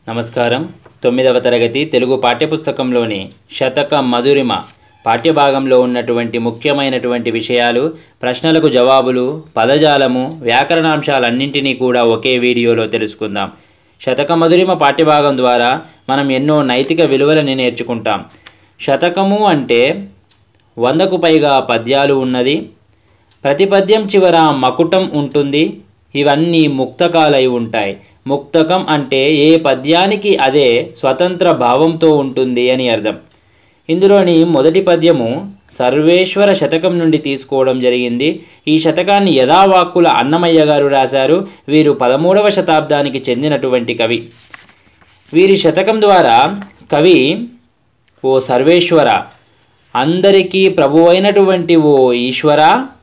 నమస్కారం తొమ్మిదవ తరగతి తెలుగు పాఠ్యపుస్తకంలోని శతక మధురిమ పాఠ్యభాగంలో ఉన్నటువంటి ముఖ్యమైనటువంటి విషయాలు ప్రశ్నలకు జవాబులు పదజాలము వ్యాకరణాంశాలన్నింటినీ కూడా ఒకే వీడియోలో తెలుసుకుందాం శతక మధురిమ పాఠ్యభాగం ద్వారా మనం ఎన్నో నైతిక విలువలని నేర్చుకుంటాం శతకము అంటే వందకు పైగా పద్యాలు ఉన్నది ప్రతి పద్యం చివర మకుటం ఉంటుంది ఇవన్నీ ముక్తకాలై ఉంటాయి ముక్తకం అంటే ఏ పద్యానికి అదే స్వతంత్ర భావంతో ఉంటుంది అని అర్థం ఇందులోని మొదటి పద్యము సర్వేశ్వర శతకం నుండి తీసుకోవడం జరిగింది ఈ శతకాన్ని యథావాక్కుల అన్నమయ్య గారు రాశారు వీరు పదమూడవ శతాబ్దానికి చెందినటువంటి కవి వీరి శతకం ద్వారా కవి ఓ సర్వేశ్వర అందరికీ ప్రభువైనటువంటి ఓ ఈశ్వర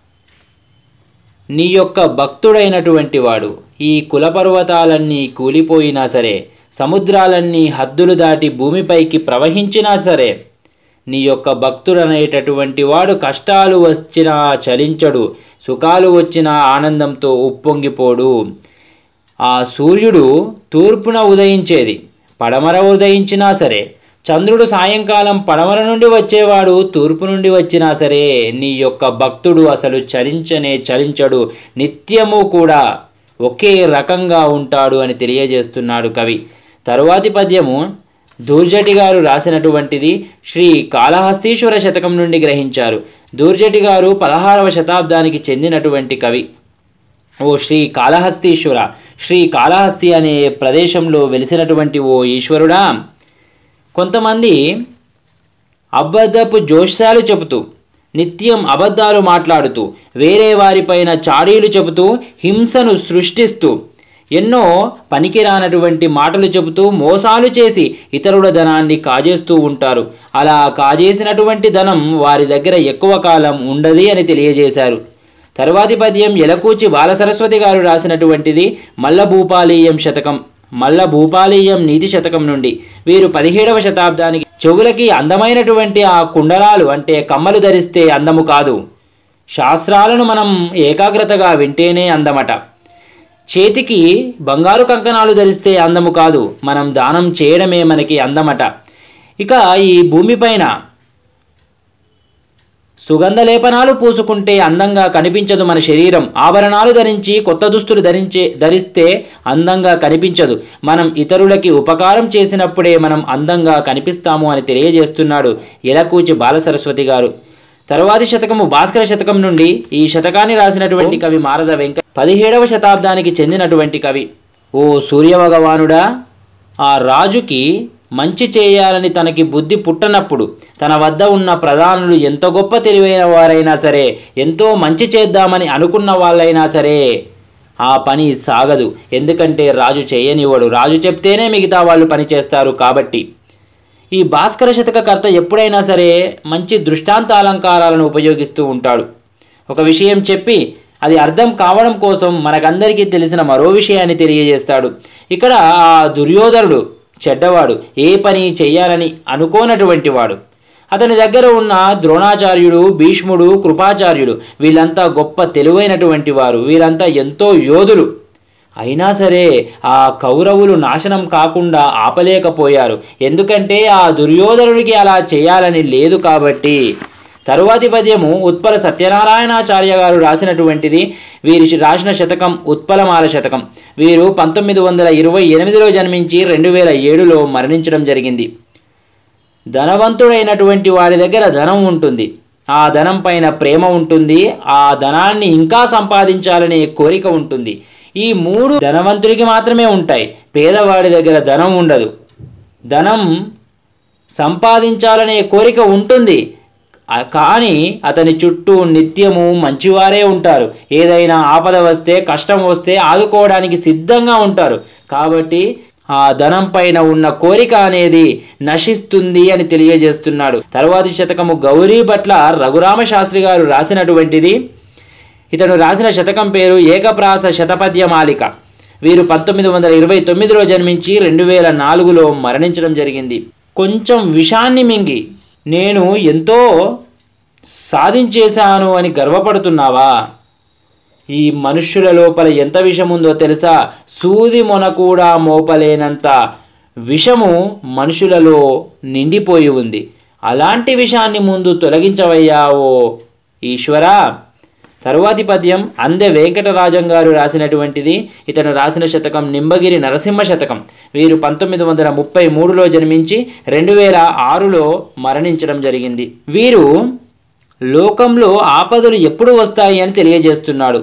నీ యొక్క భక్తుడైనటువంటి వాడు ఈ కులపర్వతాలన్నీ కూలిపోయినా సరే సముద్రాలన్నీ హద్దులు దాటి భూమిపైకి ప్రవహించినా సరే నీ యొక్క భక్తుడనేటటువంటి వాడు కష్టాలు వచ్చినా చలించడు సుఖాలు వచ్చినా ఆనందంతో ఉప్పొంగిపోడు ఆ సూర్యుడు తూర్పున ఉదయించేది పడమర ఉదయించినా సరే చంద్రుడు సాయంకాలం పడమర నుండి వచ్చేవాడు తూర్పు నుండి వచ్చినా సరే నీ యొక్క భక్తుడు అసలు చలించనే చలించడు నిత్యము కూడా ఒకే రకంగా ఉంటాడు అని తెలియజేస్తున్నాడు కవి తరువాతి పద్యము దూర్జటి గారు రాసినటువంటిది శ్రీ కాళహస్తీశ్వర శతకం నుండి గ్రహించారు దూర్జటి గారు పదహారవ శతాబ్దానికి చెందినటువంటి కవి ఓ శ్రీ కాళహస్తీశ్వర శ్రీ కాళహస్తి అనే ప్రదేశంలో వెలిసినటువంటి ఓ ఈశ్వరుడా కొంతమంది అబద్ధపు జోష్యాలు చెబుతూ నిత్యం అబద్ధాలు మాట్లాడుతూ వేరే వారిపైన చాడీలు చెబుతూ హింసను సృష్టిస్తూ ఎన్నో పనికిరానటువంటి మాటలు చెబుతూ మోసాలు చేసి ఇతరుల ధనాన్ని కాజేస్తూ ఉంటారు అలా కాజేసినటువంటి ధనం వారి దగ్గర ఎక్కువ కాలం ఉండది అని తెలియజేశారు తరువాతి పద్యం ఎలకూచి బాలసరస్వతి గారు రాసినటువంటిది మల్లభూపాలీయం శతకం మల్ల భూపాలీయం నీతి శతకం నుండి వీరు పదిహేడవ శతాబ్దానికి చెవులకి అందమైనటువంటి ఆ కుండలాలు అంటే కమ్మలు ధరిస్తే అందము కాదు శాస్త్రాలను మనం ఏకాగ్రతగా వింటేనే అందమట చేతికి బంగారు కంకణాలు ధరిస్తే అందము కాదు మనం దానం చేయడమే మనకి అందమట ఇక ఈ భూమిపైన సుగంధ లేపనాలు పూసుకుంటే అందంగా కనిపించదు మన శరీరం ఆభరణాలు ధరించి కొత్త దుస్తులు ధరించే ధరిస్తే అందంగా కనిపించదు మనం ఇతరులకి ఉపకారం చేసినప్పుడే మనం అందంగా కనిపిస్తాము అని తెలియజేస్తున్నాడు ఎలకూచి బాలసరస్వతి గారు తరువాతి శతకము భాస్కర శతకం నుండి ఈ శతకాన్ని రాసినటువంటి కవి మారద వెంక పదిహేడవ శతాబ్దానికి చెందినటువంటి కవి ఓ సూర్యభగవానుడా ఆ రాజుకి మంచి చేయాలని తనకి బుద్ధి పుట్టనప్పుడు తన వద్ద ఉన్న ప్రధానులు ఎంత గొప్ప తెలివైన వారైనా సరే ఎంతో మంచి చేద్దామని అనుకున్న వాళ్ళైనా సరే ఆ పని సాగదు ఎందుకంటే రాజు చేయనివ్వడు రాజు చెప్తేనే మిగతా వాళ్ళు పని చేస్తారు కాబట్టి ఈ భాస్కర శతక కర్త ఎప్పుడైనా సరే మంచి దృష్టాంత అలంకారాలను ఉపయోగిస్తూ ఉంటాడు ఒక విషయం చెప్పి అది అర్థం కావడం కోసం మనకందరికీ తెలిసిన మరో విషయాన్ని తెలియజేస్తాడు ఇక్కడ ఆ దుర్యోధనుడు చెడ్డవాడు ఏ పని చెయ్యాలని అనుకోనటువంటి వాడు అతని దగ్గర ఉన్న ద్రోణాచార్యుడు భీష్ముడు కృపాచార్యుడు వీళ్ళంతా గొప్ప తెలివైనటువంటి వారు వీళ్ళంతా ఎంతో యోధులు అయినా సరే ఆ కౌరవులు నాశనం కాకుండా ఆపలేకపోయారు ఎందుకంటే ఆ దుర్యోధనుడికి అలా చేయాలని లేదు కాబట్టి తరువాతి పద్యము ఉత్పల సత్యనారాయణాచార్య గారు రాసినటువంటిది వీరి రాసిన శతకం ఉత్పలమాల శతకం వీరు పంతొమ్మిది వందల ఇరవై ఎనిమిదిలో జన్మించి రెండు వేల ఏడులో మరణించడం జరిగింది ధనవంతుడైనటువంటి వారి దగ్గర ధనం ఉంటుంది ఆ ధనం పైన ప్రేమ ఉంటుంది ఆ ధనాన్ని ఇంకా సంపాదించాలనే కోరిక ఉంటుంది ఈ మూడు ధనవంతుడికి మాత్రమే ఉంటాయి పేదవాడి దగ్గర ధనం ఉండదు ధనం సంపాదించాలనే కోరిక ఉంటుంది కానీ అతని చుట్టూ నిత్యము మంచివారే ఉంటారు ఏదైనా ఆపద వస్తే కష్టం వస్తే ఆదుకోవడానికి సిద్ధంగా ఉంటారు కాబట్టి ఆ ధనం పైన ఉన్న కోరిక అనేది నశిస్తుంది అని తెలియజేస్తున్నాడు తర్వాతి శతకము గౌరీ పట్ల రఘురామ శాస్త్రి గారు రాసినటువంటిది ఇతను రాసిన శతకం పేరు ఏకప్రాస శతపద్య మాలిక వీరు పంతొమ్మిది వందల ఇరవై తొమ్మిదిలో జన్మించి రెండు వేల నాలుగులో మరణించడం జరిగింది కొంచెం విషాన్ని మింగి నేను ఎంతో సాధించేశాను అని గర్వపడుతున్నావా ఈ మనుష్యుల లోపల ఎంత విషం ఉందో తెలుసా సూది మొన కూడా మోపలేనంత విషము మనుషులలో నిండిపోయి ఉంది అలాంటి విషాన్ని ముందు తొలగించవయ్యా ఓ ఈశ్వరా తరువాతి పద్యం అందె వెంకటరాజం గారు రాసినటువంటిది ఇతను రాసిన శతకం నింబగిరి నరసింహ శతకం వీరు పంతొమ్మిది వందల ముప్పై మూడులో జన్మించి రెండు వేల ఆరులో మరణించడం జరిగింది వీరు లోకంలో ఆపదలు ఎప్పుడు వస్తాయి అని తెలియజేస్తున్నాడు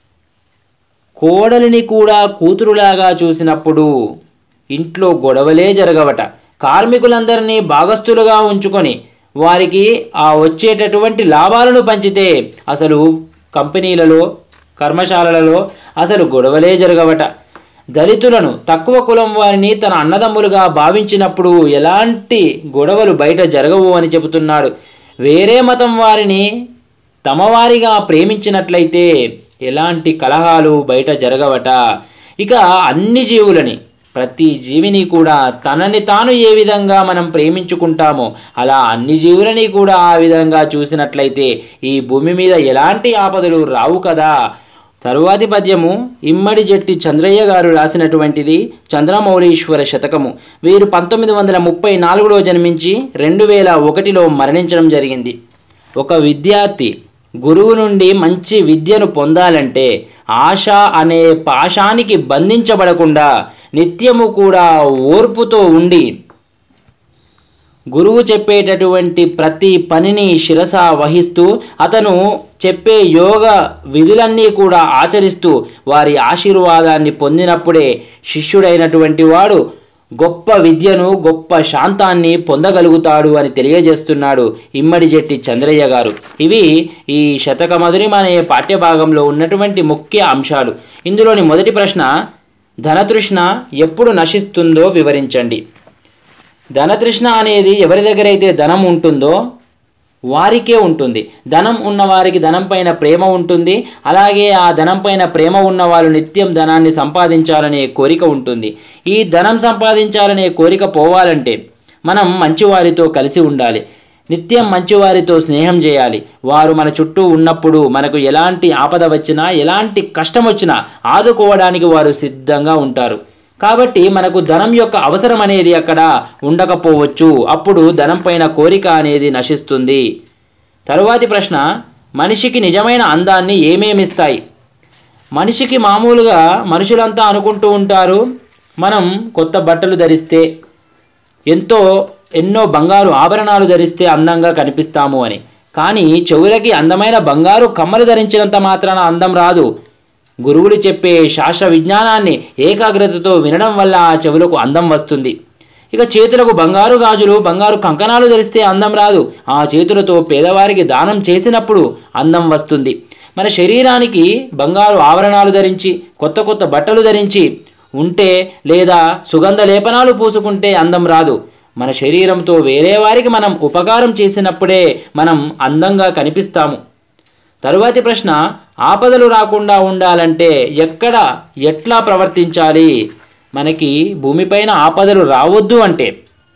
కోడలిని కూడా కూతురులాగా చూసినప్పుడు ఇంట్లో గొడవలే జరగవట కార్మికులందరినీ భాగస్థులుగా ఉంచుకొని వారికి ఆ వచ్చేటటువంటి లాభాలను పంచితే అసలు కంపెనీలలో కర్మశాలలలో అసలు గొడవలే జరగవట దళితులను తక్కువ కులం వారిని తన అన్నదమ్ములుగా భావించినప్పుడు ఎలాంటి గొడవలు బయట జరగవు అని చెబుతున్నాడు వేరే మతం వారిని తమవారిగా ప్రేమించినట్లయితే ఎలాంటి కలహాలు బయట జరగవట ఇక అన్ని జీవులని ప్రతి జీవిని కూడా తనని తాను ఏ విధంగా మనం ప్రేమించుకుంటామో అలా అన్ని జీవులని కూడా ఆ విధంగా చూసినట్లయితే ఈ భూమి మీద ఎలాంటి ఆపదలు రావు కదా తరువాతి పద్యము ఇమ్మడి జట్టి చంద్రయ్య గారు రాసినటువంటిది చంద్రమౌళీశ్వర శతకము వీరు పంతొమ్మిది వందల ముప్పై నాలుగులో జన్మించి రెండు వేల ఒకటిలో మరణించడం జరిగింది ఒక విద్యార్థి గురువు నుండి మంచి విద్యను పొందాలంటే ఆశ అనే పాశానికి బంధించబడకుండా నిత్యము కూడా ఓర్పుతో ఉండి గురువు చెప్పేటటువంటి ప్రతి పనిని శిరస వహిస్తూ అతను చెప్పే యోగ విధులన్నీ కూడా ఆచరిస్తూ వారి ఆశీర్వాదాన్ని పొందినప్పుడే శిష్యుడైనటువంటి వాడు గొప్ప విద్యను గొప్ప శాంతాన్ని పొందగలుగుతాడు అని తెలియజేస్తున్నాడు ఇమ్మడి జెట్టి చంద్రయ్య గారు ఇవి ఈ శతక మధురిమ అనే పాఠ్యభాగంలో ఉన్నటువంటి ముఖ్య అంశాలు ఇందులోని మొదటి ప్రశ్న ధనతృష్ణ ఎప్పుడు నశిస్తుందో వివరించండి ధనతృష్ణ అనేది ఎవరి దగ్గర అయితే ధనం ఉంటుందో వారికే ఉంటుంది ధనం ఉన్న వారికి ధనం పైన ప్రేమ ఉంటుంది అలాగే ఆ ధనం పైన ప్రేమ ఉన్న వాళ్ళు నిత్యం ధనాన్ని సంపాదించాలనే కోరిక ఉంటుంది ఈ ధనం సంపాదించాలనే కోరిక పోవాలంటే మనం మంచివారితో కలిసి ఉండాలి నిత్యం మంచివారితో స్నేహం చేయాలి వారు మన చుట్టూ ఉన్నప్పుడు మనకు ఎలాంటి ఆపద వచ్చినా ఎలాంటి కష్టం వచ్చినా ఆదుకోవడానికి వారు సిద్ధంగా ఉంటారు కాబట్టి మనకు ధనం యొక్క అవసరం అనేది అక్కడ ఉండకపోవచ్చు అప్పుడు ధనం పైన కోరిక అనేది నశిస్తుంది తరువాతి ప్రశ్న మనిషికి నిజమైన అందాన్ని ఏమేమిస్తాయి మనిషికి మామూలుగా మనుషులంతా అనుకుంటూ ఉంటారు మనం కొత్త బట్టలు ధరిస్తే ఎంతో ఎన్నో బంగారు ఆభరణాలు ధరిస్తే అందంగా కనిపిస్తాము అని కానీ చెవులకి అందమైన బంగారు కమ్మలు ధరించినంత మాత్రాన అందం రాదు గురువులు చెప్పే శాస్త్ర విజ్ఞానాన్ని ఏకాగ్రతతో వినడం వల్ల ఆ చెవులకు అందం వస్తుంది ఇక చేతులకు బంగారు గాజులు బంగారు కంకణాలు ధరిస్తే అందం రాదు ఆ చేతులతో పేదవారికి దానం చేసినప్పుడు అందం వస్తుంది మన శరీరానికి బంగారు ఆభరణాలు ధరించి కొత్త కొత్త బట్టలు ధరించి ఉంటే లేదా సుగంధ లేపనాలు పూసుకుంటే అందం రాదు మన శరీరంతో వేరే వారికి మనం ఉపకారం చేసినప్పుడే మనం అందంగా కనిపిస్తాము తరువాతి ప్రశ్న ఆపదలు రాకుండా ఉండాలంటే ఎక్కడ ఎట్లా ప్రవర్తించాలి మనకి భూమిపైన ఆపదలు రావద్దు అంటే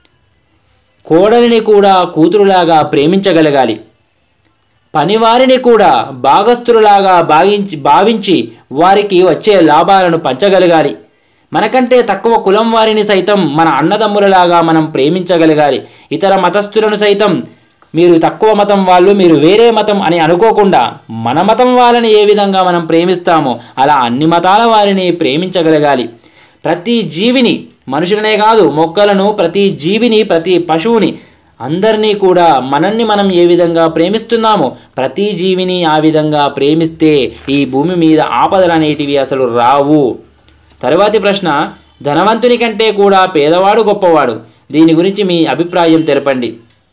కోడలిని కూడా కూతురులాగా ప్రేమించగలగాలి పనివారిని కూడా భాగస్థులులాగా భావించి భావించి వారికి వచ్చే లాభాలను పంచగలగాలి మనకంటే తక్కువ కులం వారిని సైతం మన అన్నదమ్ములలాగా మనం ప్రేమించగలగాలి ఇతర మతస్థులను సైతం మీరు తక్కువ మతం వాళ్ళు మీరు వేరే మతం అని అనుకోకుండా మన మతం వాళ్ళని ఏ విధంగా మనం ప్రేమిస్తామో అలా అన్ని మతాల వారిని ప్రేమించగలగాలి ప్రతి జీవిని మనుషులనే కాదు మొక్కలను ప్రతి జీవిని ప్రతి పశువుని అందరినీ కూడా మనల్ని మనం ఏ విధంగా ప్రేమిస్తున్నామో ప్రతి జీవిని ఆ విధంగా ప్రేమిస్తే ఈ భూమి మీద ఆపదలు అనేటివి అసలు రావు తరువాతి ప్రశ్న ధనవంతుని కంటే కూడా పేదవాడు గొప్పవాడు దీని గురించి మీ అభిప్రాయం తెలపండి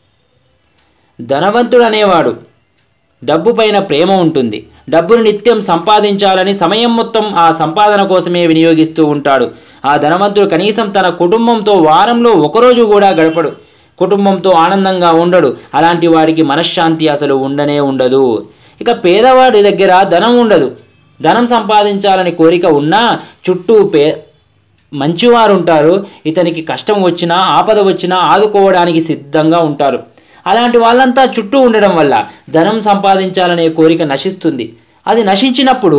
ధనవంతుడు అనేవాడు డబ్బు పైన ప్రేమ ఉంటుంది డబ్బును నిత్యం సంపాదించాలని సమయం మొత్తం ఆ సంపాదన కోసమే వినియోగిస్తూ ఉంటాడు ఆ ధనవంతుడు కనీసం తన కుటుంబంతో వారంలో ఒకరోజు కూడా గడపడు కుటుంబంతో ఆనందంగా ఉండడు అలాంటి వాడికి మనశ్శాంతి అసలు ఉండనే ఉండదు ఇక పేదవాడి దగ్గర ధనం ఉండదు ధనం సంపాదించాలని కోరిక ఉన్నా చుట్టూ పే మంచివారు ఉంటారు ఇతనికి కష్టం వచ్చినా ఆపద వచ్చినా ఆదుకోవడానికి సిద్ధంగా ఉంటారు అలాంటి వాళ్ళంతా చుట్టూ ఉండడం వల్ల ధనం సంపాదించాలనే కోరిక నశిస్తుంది అది నశించినప్పుడు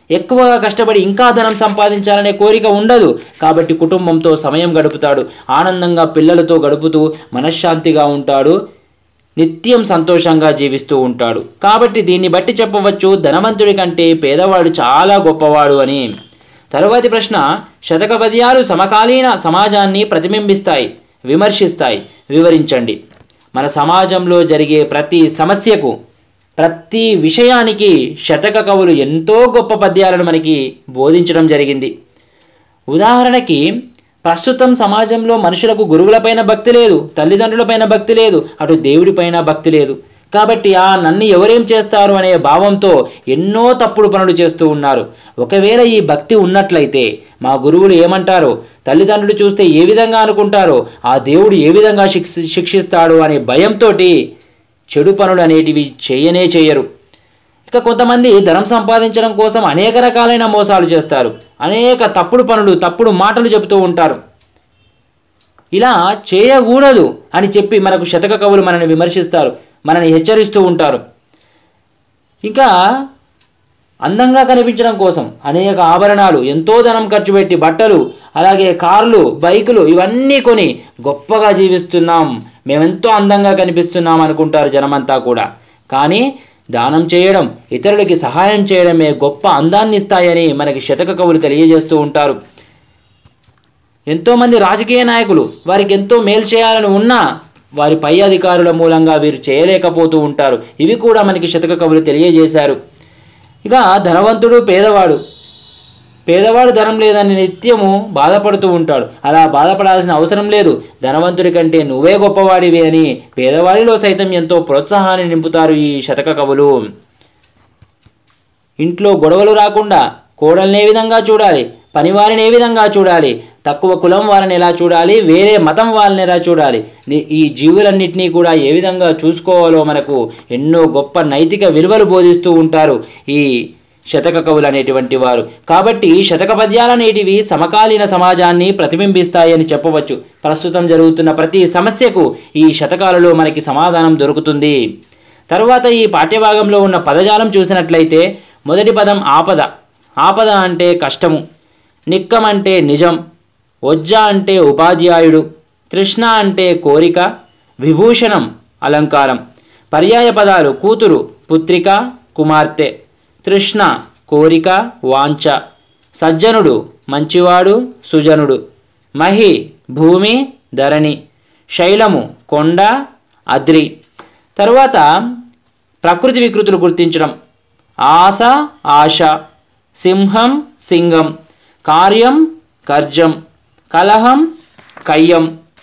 ఎక్కువగా కష్టపడి ఇంకా ధనం సంపాదించాలనే కోరిక ఉండదు కాబట్టి కుటుంబంతో సమయం గడుపుతాడు ఆనందంగా పిల్లలతో గడుపుతూ మనశ్శాంతిగా ఉంటాడు నిత్యం సంతోషంగా జీవిస్తూ ఉంటాడు కాబట్టి దీన్ని బట్టి చెప్పవచ్చు ధనవంతుడి కంటే పేదవాడు చాలా గొప్పవాడు అని తరువాతి ప్రశ్న శతక పద్యాలు సమకాలీన సమాజాన్ని ప్రతిబింబిస్తాయి విమర్శిస్తాయి వివరించండి మన సమాజంలో జరిగే ప్రతి సమస్యకు ప్రతి విషయానికి శతక కవులు ఎంతో గొప్ప పద్యాలను మనకి బోధించడం జరిగింది ఉదాహరణకి ప్రస్తుతం సమాజంలో మనుషులకు గురువులపైన భక్తి లేదు తల్లిదండ్రులపైన భక్తి లేదు అటు దేవుడిపైన భక్తి లేదు కాబట్టి ఆ నన్ను ఎవరేం చేస్తారు అనే భావంతో ఎన్నో తప్పుడు పనులు చేస్తూ ఉన్నారు ఒకవేళ ఈ భక్తి ఉన్నట్లయితే మా గురువులు ఏమంటారో తల్లిదండ్రులు చూస్తే ఏ విధంగా అనుకుంటారో ఆ దేవుడు ఏ విధంగా శిక్ష శిక్షిస్తాడు అనే భయంతో చెడు పనులు అనేటివి చేయనే చేయరు ఇక కొంతమంది ధనం సంపాదించడం కోసం అనేక రకాలైన మోసాలు చేస్తారు అనేక తప్పుడు పనులు తప్పుడు మాటలు చెబుతూ ఉంటారు ఇలా చేయకూడదు అని చెప్పి మనకు శతక కవులు మనల్ని విమర్శిస్తారు మనల్ని హెచ్చరిస్తూ ఉంటారు ఇంకా అందంగా కనిపించడం కోసం అనేక ఆభరణాలు ఎంతో ధనం ఖర్చు పెట్టి బట్టలు అలాగే కార్లు బైకులు ఇవన్నీ కొని గొప్పగా జీవిస్తున్నాం మేమెంతో అందంగా కనిపిస్తున్నాం అనుకుంటారు జనమంతా కూడా కానీ దానం చేయడం ఇతరులకి సహాయం చేయడమే గొప్ప అందాన్ని ఇస్తాయని మనకి శతక కవులు తెలియజేస్తూ ఉంటారు ఎంతోమంది రాజకీయ నాయకులు వారికి ఎంతో మేలు చేయాలని ఉన్నా వారి పై అధికారుల మూలంగా వీరు చేయలేకపోతూ ఉంటారు ఇవి కూడా మనకి శతక కవులు తెలియజేశారు ఇక ధనవంతుడు పేదవాడు పేదవాడు ధనం లేదని నిత్యము బాధపడుతూ ఉంటాడు అలా బాధపడాల్సిన అవసరం లేదు ధనవంతుడి కంటే నువ్వే గొప్పవాడివి అని పేదవాడిలో సైతం ఎంతో ప్రోత్సాహాన్ని నింపుతారు ఈ శతక కవులు ఇంట్లో గొడవలు రాకుండా కోడల్ని ఏ విధంగా చూడాలి పనివారిని ఏ విధంగా చూడాలి తక్కువ కులం వారిని ఎలా చూడాలి వేరే మతం వాళ్ళని ఎలా చూడాలి ని- ఈ జీవులన్నింటినీ కూడా ఏ విధంగా చూసుకోవాలో మనకు ఎన్నో గొప్ప నైతిక విలువలు బోధిస్తూ ఉంటారు ఈ శతక కవులు అనేటువంటి వారు కాబట్టి శతక పద్యాలు అనేటివి సమకాలీన సమాజాన్ని ప్రతిబింబిస్తాయని చెప్పవచ్చు ప్రస్తుతం జరుగుతున్న ప్రతి సమస్యకు ఈ శతకాలలో మనకి సమాధానం దొరుకుతుంది తరువాత ఈ పాఠ్యభాగంలో ఉన్న పదజాలం చూసినట్లయితే మొదటి పదం ఆపద ఆపద అంటే కష్టము నిక్కం అంటే నిజం వజ్జ అంటే ఉపాధ్యాయుడు తృష్ణ అంటే కోరిక విభూషణం అలంకారం పర్యాయ పదాలు కూతురు పుత్రిక కుమార్తె తృష్ణ కోరిక వాంఛ సజ్జనుడు మంచివాడు సుజనుడు మహి భూమి ధరణి శైలము కొండ అద్రి తరువాత ప్రకృతి వికృతులు గుర్తించడం ఆశ ఆశ సింహం సింగం కార్యం కర్జం కలహం కయ్యం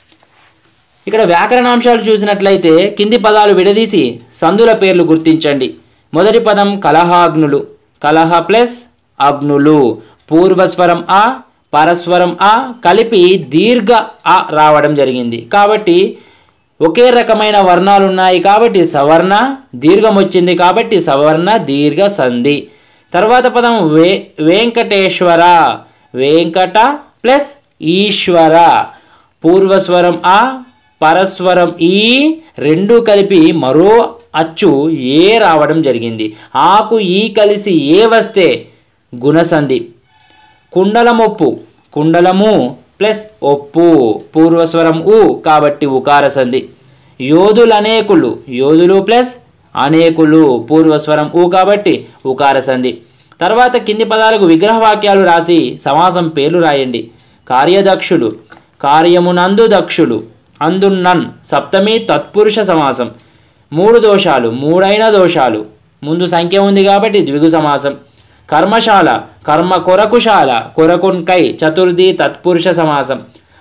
ఇక్కడ వ్యాకరణాంశాలు చూసినట్లయితే కింది పదాలు విడదీసి సందుల పేర్లు గుర్తించండి మొదటి పదం కలహాగ్నులు కలహ ప్లస్ అగ్నులు పూర్వస్వరం ఆ పరస్వరం ఆ కలిపి దీర్ఘ ఆ రావడం జరిగింది కాబట్టి ఒకే రకమైన వర్ణాలు ఉన్నాయి కాబట్టి సవర్ణ దీర్ఘం వచ్చింది కాబట్టి సవర్ణ దీర్ఘ సంధి తర్వాత పదం వే వెంకటేశ్వర వెంకట ప్లస్ ఈశ్వర పూర్వస్వరం ఆ పరస్వరం ఈ రెండు కలిపి మరో అచ్చు ఏ రావడం జరిగింది ఆకు ఈ కలిసి ఏ వస్తే గుణసంధి కుండలమొప్పు కుండలము ప్లస్ ఒప్పు పూర్వస్వరం ఉ కాబట్టి ఉకార సంధి యోధులు అనేకులు యోధులు ప్లస్ అనేకులు పూర్వస్వరం ఉ కాబట్టి ఉకార సంధి తర్వాత కింది పదాలకు విగ్రహ వాక్యాలు రాసి సమాసం పేర్లు రాయండి కార్యదక్షులు కార్యమునందు దక్షులు అందున్నన్ సప్తమి తత్పురుష సమాసం మూడు దోషాలు మూడైన దోషాలు ముందు సంఖ్య ఉంది కాబట్టి ద్విగు సమాసం కర్మశాల కర్మ కొరకుశాల కొరకున్కై చతుర్థి తత్పురుష సమాసం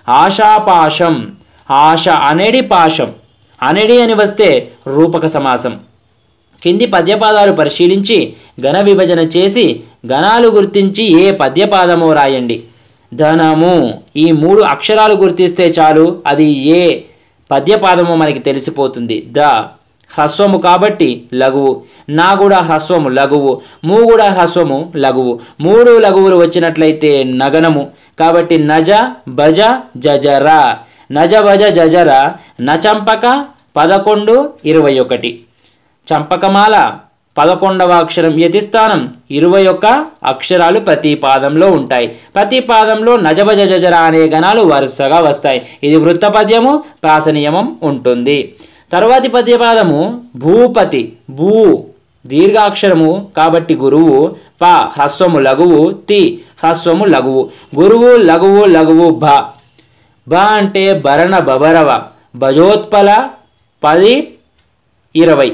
ఆశాపాశం ఆశ అనేడి పాశం అనేడి అని వస్తే రూపక సమాసం కింది పద్యపాదాలు పరిశీలించి ఘన విభజన చేసి గణాలు గుర్తించి ఏ పద్యపాదమో రాయండి ధనము ఈ మూడు అక్షరాలు గుర్తిస్తే చాలు అది ఏ పద్యపాదమో మనకి తెలిసిపోతుంది ద హ్రస్వము కాబట్టి లఘువు నా కూడా హ్రస్వము లఘువు మూ కూడా హ్రస్వము లఘువు మూడు లఘువులు వచ్చినట్లయితే నగనము కాబట్టి నజ భజ జజర నజ భజ జజర నచంపక పదకొండు ఇరవై ఒకటి చంపకమాల పదకొండవ అక్షరం యతిస్థానం ఇరవై ఒక్క అక్షరాలు ప్రతి పాదంలో ఉంటాయి ప్రతి పాదంలో నజభజ జజర అనే గణాలు వరుసగా వస్తాయి ఇది వృత్త పద్యము ప్రాస నియమం ఉంటుంది తర్వాతి పద్యపాదము భూపతి భూ దీర్ఘాక్షరము కాబట్టి గురువు ప హ్రస్వము లఘువు తి హ్రస్వము లఘువు గురువు లఘువు లఘువు భ బ అంటే భరణ బబరవ భజోత్పల పది ఇరవై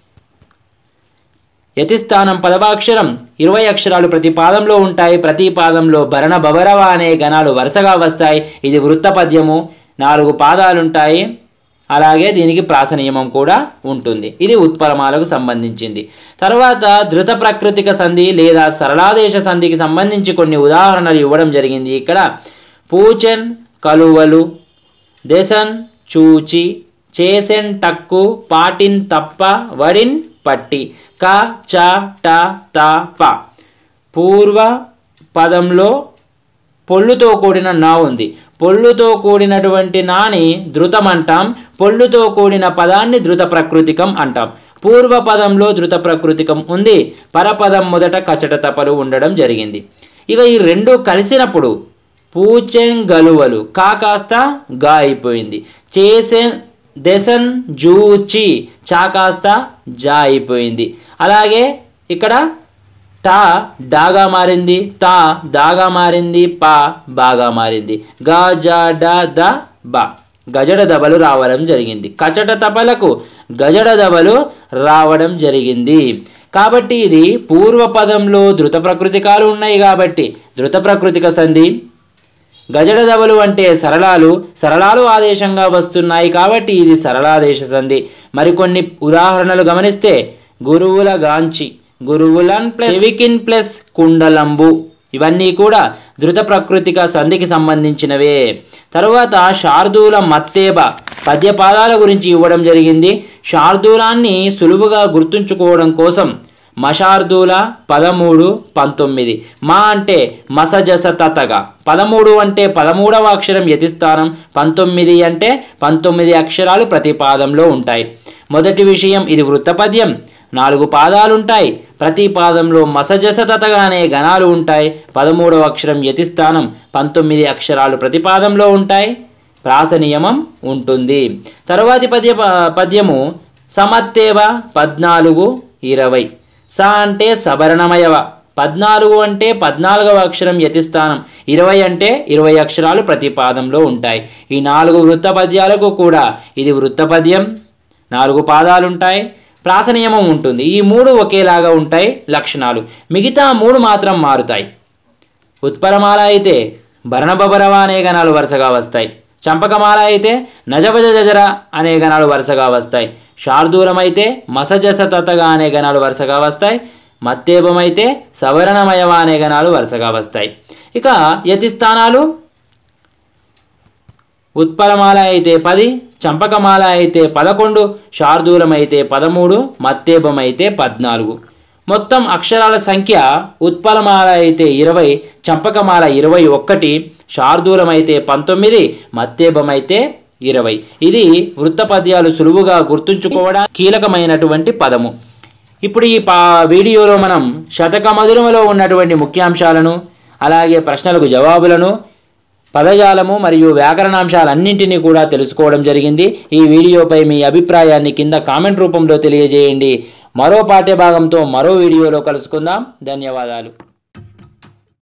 యతిస్థానం పదవాక్షరం ఇరవై అక్షరాలు ప్రతి పాదంలో ఉంటాయి ప్రతి పాదంలో భరణ బబరవ అనే గణాలు వరుసగా వస్తాయి ఇది వృత్త పద్యము నాలుగు పాదాలుంటాయి అలాగే దీనికి ప్రాస నియమం కూడా ఉంటుంది ఇది ఉత్పలమాలకు సంబంధించింది తర్వాత ధృత ప్రకృతిక సంధి లేదా సరళాదేశ సంధికి సంబంధించి కొన్ని ఉదాహరణలు ఇవ్వడం జరిగింది ఇక్కడ పూచెన్ కలువలు దెసన్ చూచి చేసెన్ టక్కు పాటిన్ తప్ప వడిన్ పట్టి క చ ట త ప పూర్వ పదంలో పొల్లుతో కూడిన నా ఉంది పొల్లుతో కూడినటువంటి నాని ధృతం అంటాం పొల్లుతో కూడిన పదాన్ని ధృత ప్రకృతికం అంటాం పూర్వ పదంలో ధృత ప్రకృతికం ఉంది పరపదం మొదట కచట తపలు ఉండడం జరిగింది ఇక ఈ రెండు కలిసినప్పుడు పూచెన్ గలువలు కా కాస్త గా అయిపోయింది చేసెన్ దెసన్ జూచి చా కాస్త జా అయిపోయింది అలాగే ఇక్కడ టా డాగా మారింది తా దాగా మారింది పా బాగా మారింది గా జా డా ద బా గజడ దబలు రావడం జరిగింది కచట తపలకు గజడ దబలు రావడం జరిగింది కాబట్టి ఇది పూర్వపదంలో ధృత ప్రకృతికాలు ఉన్నాయి కాబట్టి ధృత ప్రకృతిక సంధి గజడ దబలు అంటే సరళాలు సరళాలు ఆదేశంగా వస్తున్నాయి కాబట్టి ఇది సరళాదేశ సంధి మరికొన్ని ఉదాహరణలు గమనిస్తే గురువుల గాంచి గురువులన్ ప్లస్ చెవికిన్ ప్లస్ కుండలంబు ఇవన్నీ కూడా ధృత ప్రకృతిక సంధికి సంబంధించినవే తరువాత శార్దూల మత్తేబ పద్యపాదాల గురించి ఇవ్వడం జరిగింది శార్దూలాన్ని సులువుగా గుర్తుంచుకోవడం కోసం మషార్దూల పదమూడు పంతొమ్మిది మా అంటే మసజస తతగా పదమూడు అంటే పదమూడవ అక్షరం యతిస్థానం పంతొమ్మిది అంటే పంతొమ్మిది అక్షరాలు ప్రతి పాదంలో ఉంటాయి మొదటి విషయం ఇది వృత్తపద్యం నాలుగు పాదాలుంటాయి ప్రతి పాదంలో మసజస తతగా అనే గణాలు ఉంటాయి పదమూడవ అక్షరం యతిస్థానం పంతొమ్మిది అక్షరాలు ప్రతి పాదంలో ఉంటాయి ప్రాస నియమం ఉంటుంది తరువాతి పద్య పద్యము సమత్తేవ పద్నాలుగు ఇరవై స అంటే సభరణమయవ పద్నాలుగు అంటే పద్నాలుగవ అక్షరం యతిస్థానం ఇరవై అంటే ఇరవై అక్షరాలు ప్రతి పాదంలో ఉంటాయి ఈ నాలుగు వృత్త పద్యాలకు కూడా ఇది వృత్త పద్యం నాలుగు పాదాలుంటాయి ప్రాస నియమం ఉంటుంది ఈ మూడు ఒకేలాగా ఉంటాయి లక్షణాలు మిగతా మూడు మాత్రం మారుతాయి ఉత్పలమాల అయితే భరణబబరవ అనే గణాలు వరుసగా వస్తాయి చంపకమాల అయితే నజభజ జజర అనే గణాలు వరుసగా వస్తాయి శార్దూలం అయితే మసజస తతగా అనే గణాలు వరుసగా వస్తాయి మత్తేపం అయితే సవర్ణమయవ అనే గణాలు వరుసగా వస్తాయి ఇక యతిస్థానాలు ఉత్పలమాల అయితే పది చంపకమాల అయితే పదకొండు శార్దూలం అయితే పదమూడు మత్తేబం అయితే పద్నాలుగు మొత్తం అక్షరాల సంఖ్య ఉత్పలమాల అయితే ఇరవై చంపకమాల ఇరవై ఒక్కటి శార్దూలం అయితే పంతొమ్మిది మత్తేబం అయితే ఇరవై ఇది వృత్త పద్యాలు సులువుగా గుర్తుంచుకోవడానికి కీలకమైనటువంటి పదము ఇప్పుడు ఈ పా వీడియోలో మనం శతక మధురములో ఉన్నటువంటి ముఖ్యాంశాలను అలాగే ప్రశ్నలకు జవాబులను పదజాలము మరియు వ్యాకరణాంశాలన్నింటినీ కూడా తెలుసుకోవడం జరిగింది ఈ వీడియోపై మీ అభిప్రాయాన్ని కింద కామెంట్ రూపంలో తెలియజేయండి మరో పాఠ్యభాగంతో మరో వీడియోలో కలుసుకుందాం ధన్యవాదాలు